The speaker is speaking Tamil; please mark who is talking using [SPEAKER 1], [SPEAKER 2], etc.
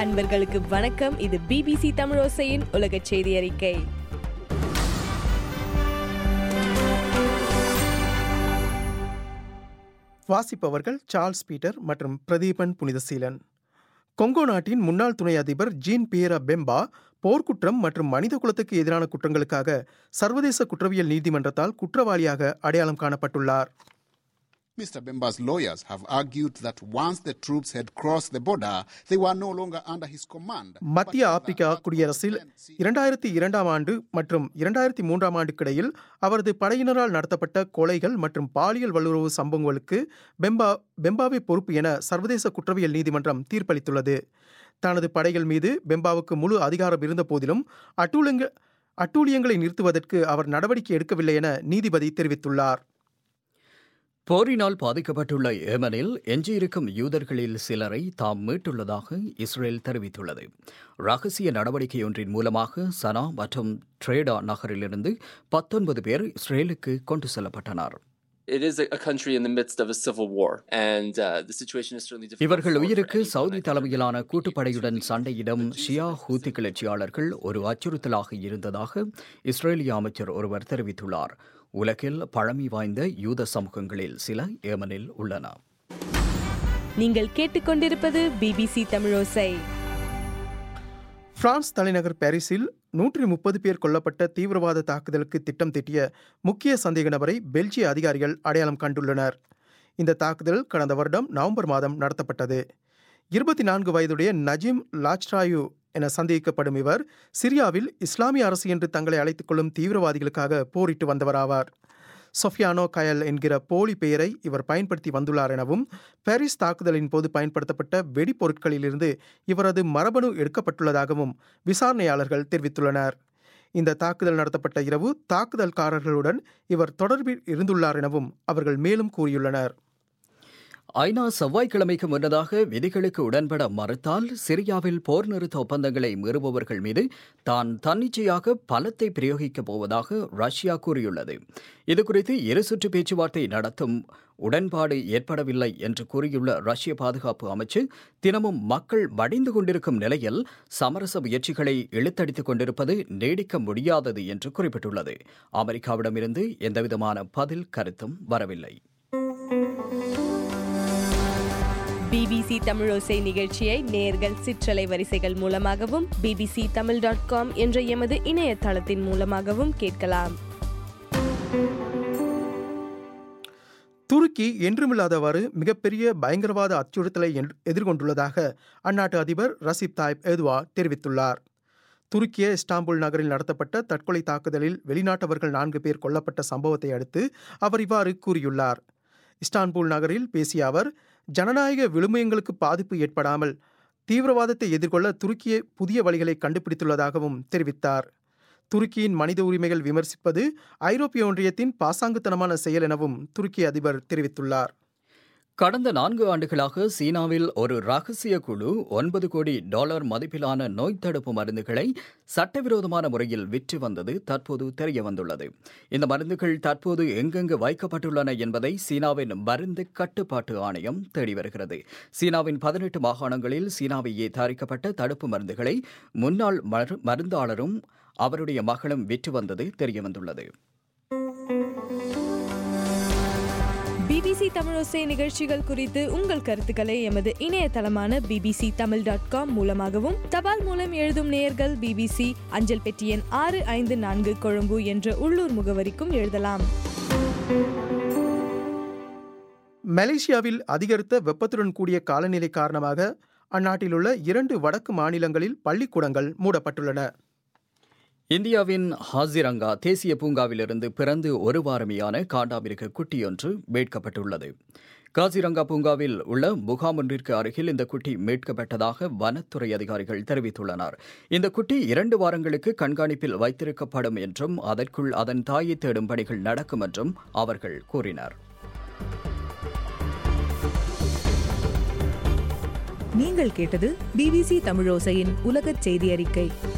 [SPEAKER 1] அன்பர்களுக்கு வணக்கம் இது பிபிசி தமிழோசையின் உலக செய்தி அறிக்கை
[SPEAKER 2] வாசிப்பவர்கள் சார்ல்ஸ் பீட்டர் மற்றும் பிரதீபன் புனிதசீலன் கொங்கோ நாட்டின் முன்னாள் துணை அதிபர் ஜீன் பியரா பெம்பா போர்க்குற்றம் மற்றும் மனித குலத்துக்கு எதிரான குற்றங்களுக்காக சர்வதேச குற்றவியல் நீதிமன்றத்தால் குற்றவாளியாக அடையாளம் காணப்பட்டுள்ளார்
[SPEAKER 3] Mr. Bemba's lawyers have argued that once the troops had crossed the border, they were no longer under his command.
[SPEAKER 2] மத்திய ஆப்பிரிக்கா குடியரசில் இரண்டாயிரத்தி இரண்டாம் ஆண்டு மற்றும் இரண்டாயிரத்தி மூன்றாம் ஆண்டுக்கிடையில் அவரது படையினரால் நடத்தப்பட்ட கொலைகள் மற்றும் பாலியல் வல்லுறவு சம்பவங்களுக்கு பெம்பா பெம்பாவே பொறுப்பு என சர்வதேச குற்றவியல் நீதிமன்றம் தீர்ப்பளித்துள்ளது தனது படைகள் மீது பெம்பாவுக்கு முழு அதிகாரம் இருந்த போதிலும் அட்டூழியங்க அட்டூழியங்களை நிறுத்துவதற்கு அவர் நடவடிக்கை எடுக்கவில்லை என நீதிபதி தெரிவித்துள்ளார்
[SPEAKER 4] போரினால் பாதிக்கப்பட்டுள்ள ஏமனில் எஞ்சியிருக்கும் யூதர்களில் சிலரை தாம் மீட்டுள்ளதாக இஸ்ரேல் தெரிவித்துள்ளது ரகசிய நடவடிக்கையொன்றின் மூலமாக சனா மற்றும் ட்ரேடா நகரிலிருந்து பத்தொன்பது பேர் இஸ்ரேலுக்கு கொண்டு செல்லப்பட்டனர்
[SPEAKER 5] It is a, a country in the midst of a civil war, and uh, the situation is certainly difficult.
[SPEAKER 4] இவர்கள்
[SPEAKER 5] for- for
[SPEAKER 4] உயிருக்கு
[SPEAKER 5] anyone
[SPEAKER 4] சவுதி
[SPEAKER 5] that
[SPEAKER 4] தலைமையிலான
[SPEAKER 5] can
[SPEAKER 4] கூட்டுப்படையுடன்
[SPEAKER 5] be
[SPEAKER 4] சண்டையிடும் ஷியா ஹூத்தி கிளர்ச்சியாளர்கள் ஒரு அச்சுறுத்தலாக இருந்ததாக இஸ்ரேலிய அமைச்சர் ஒருவர் தெரிவித்துள்ளார் உலகில் பழமை வாய்ந்த யூத சமூகங்களில் சில ஏமனில் உள்ளன
[SPEAKER 1] நீங்கள் கேட்டுக்கொண்டிருப்பது பிபிசி தமிழோசை
[SPEAKER 2] பிரான்ஸ் தலைநகர் பாரிஸில் நூற்றி முப்பது பேர் கொல்லப்பட்ட தீவிரவாத தாக்குதலுக்கு திட்டம் தீட்டிய முக்கிய சந்தேக நபரை பெல்ஜிய அதிகாரிகள் அடையாளம் கண்டுள்ளனர் இந்த தாக்குதல் கடந்த வருடம் நவம்பர் மாதம் நடத்தப்பட்டது இருபத்தி நான்கு வயதுடைய நஜீம் லாச்ராயு என சந்தேகிக்கப்படும் இவர் சிரியாவில் இஸ்லாமிய அரசு என்று தங்களை அழைத்துக் கொள்ளும் தீவிரவாதிகளுக்காக போரிட்டு வந்தவராவார் சொஃபியானோ கயல் என்கிற போலி பெயரை இவர் பயன்படுத்தி வந்துள்ளார் எனவும் பாரிஸ் தாக்குதலின் போது பயன்படுத்தப்பட்ட வெடிப்பொருட்களிலிருந்து இவரது மரபணு எடுக்கப்பட்டுள்ளதாகவும் விசாரணையாளர்கள் தெரிவித்துள்ளனர் இந்த தாக்குதல் நடத்தப்பட்ட இரவு தாக்குதல்காரர்களுடன் இவர் தொடர்பில் இருந்துள்ளார் எனவும் அவர்கள் மேலும் கூறியுள்ளனர்
[SPEAKER 4] ஐநா செவ்வாய்க்கிழமைக்கு முன்னதாக விதிகளுக்கு உடன்பட மறுத்தால் சிரியாவில் போர் நிறுத்த ஒப்பந்தங்களை மீறுபவர்கள் மீது தான் தன்னிச்சையாக பலத்தை பிரயோகிக்கப் போவதாக ரஷ்யா கூறியுள்ளது இதுகுறித்து இரு சுற்று பேச்சுவார்த்தை நடத்தும் உடன்பாடு ஏற்படவில்லை என்று கூறியுள்ள ரஷ்ய பாதுகாப்பு அமைச்சு தினமும் மக்கள் மடிந்து கொண்டிருக்கும் நிலையில் சமரச முயற்சிகளை இழுத்தடித்துக் கொண்டிருப்பது நீடிக்க முடியாதது என்று குறிப்பிட்டுள்ளது அமெரிக்காவிடமிருந்து எந்தவிதமான பதில் கருத்தும் வரவில்லை
[SPEAKER 1] பிபிசி தமிழோசை நிகழ்ச்சியை நேர்கள் சிற்றலை வரிசைகள் மூலமாகவும் பிபிசி தமிழ் டாட் காம் என்ற எமது இணையதளத்தின் மூலமாகவும் கேட்கலாம்
[SPEAKER 2] துருக்கி என்றுமில்லாதவாறு மிகப்பெரிய பயங்கரவாத அச்சுறுத்தலை என்- எதிர்கொண்டுள்ளதாக அந்நாட்டு அதிபர் ரசிப் தாய்ப் எதுவா தெரிவித்துள்ளார் துருக்கிய இஸ்தாம்புல் நகரில் நடத்தப்பட்ட தற்கொலை தாக்குதலில் வெளிநாட்டவர்கள் நான்கு பேர் கொல்லப்பட்ட சம்பவத்தை அடுத்து அவர் இவ்வாறு கூறியுள்ளார் இஸ்தான்புல் நகரில் பேசிய அவர் ஜனநாயக விழுமியங்களுக்கு பாதிப்பு ஏற்படாமல் தீவிரவாதத்தை எதிர்கொள்ள துருக்கிய புதிய வழிகளை கண்டுபிடித்துள்ளதாகவும் தெரிவித்தார் துருக்கியின் மனித உரிமைகள் விமர்சிப்பது ஐரோப்பிய ஒன்றியத்தின் பாசாங்குத்தனமான செயல் எனவும் துருக்கி அதிபர் தெரிவித்துள்ளார்
[SPEAKER 4] கடந்த நான்கு ஆண்டுகளாக சீனாவில் ஒரு ரகசிய குழு ஒன்பது கோடி டாலர் மதிப்பிலான நோய் தடுப்பு மருந்துகளை சட்டவிரோதமான முறையில் விற்று வந்தது தற்போது தெரிய வந்துள்ளது இந்த மருந்துகள் தற்போது எங்கெங்கு வைக்கப்பட்டுள்ளன என்பதை சீனாவின் மருந்து கட்டுப்பாட்டு ஆணையம் தேடி வருகிறது சீனாவின் பதினெட்டு மாகாணங்களில் சீனாவையே தயாரிக்கப்பட்ட தடுப்பு மருந்துகளை முன்னாள் மரு- மருந்தாளரும் அவருடைய மகளும் விற்று வந்தது தெரியவந்துள்ளது
[SPEAKER 1] பிபிசி தமிழோசை நிகழ்ச்சிகள் குறித்து உங்கள் கருத்துக்களை எமது இணையதளமான பிபிசி தமிழ் டாட் காம் மூலமாகவும் தபால் மூலம் எழுதும் நேயர்கள் பிபிசி அஞ்சல் பெட்டி எண் ஆறு ஐந்து நான்கு கொழும்பு என்ற உள்ளூர் முகவரிக்கும் எழுதலாம்
[SPEAKER 2] மலேசியாவில் அதிகரித்த வெப்பத்துடன் கூடிய காலநிலை காரணமாக அந்நாட்டிலுள்ள இரண்டு வடக்கு மாநிலங்களில் பள்ளிக்கூடங்கள் மூடப்பட்டுள்ளன
[SPEAKER 4] இந்தியாவின் ஹாசிரங்கா தேசிய பூங்காவிலிருந்து பிறந்து ஒரு வாரமையான காண்டாமிருக குட்டியொன்று மீட்கப்பட்டுள்ளது காசிரங்கா பூங்காவில் உள்ள முகாம் ஒன்றிற்கு அருகில் இந்த குட்டி மீட்கப்பட்டதாக வனத்துறை அதிகாரிகள் தெரிவித்துள்ளனர் இந்த குட்டி இரண்டு வாரங்களுக்கு கண்காணிப்பில் வைத்திருக்கப்படும் என்றும் அதற்குள் அதன் தாயை தேடும் பணிகள் நடக்கும் என்றும் அவர்கள் கூறினர்
[SPEAKER 6] நீங்கள் கேட்டது பிபிசி தமிழோசையின் உலகச் செய்தி அறிக்கை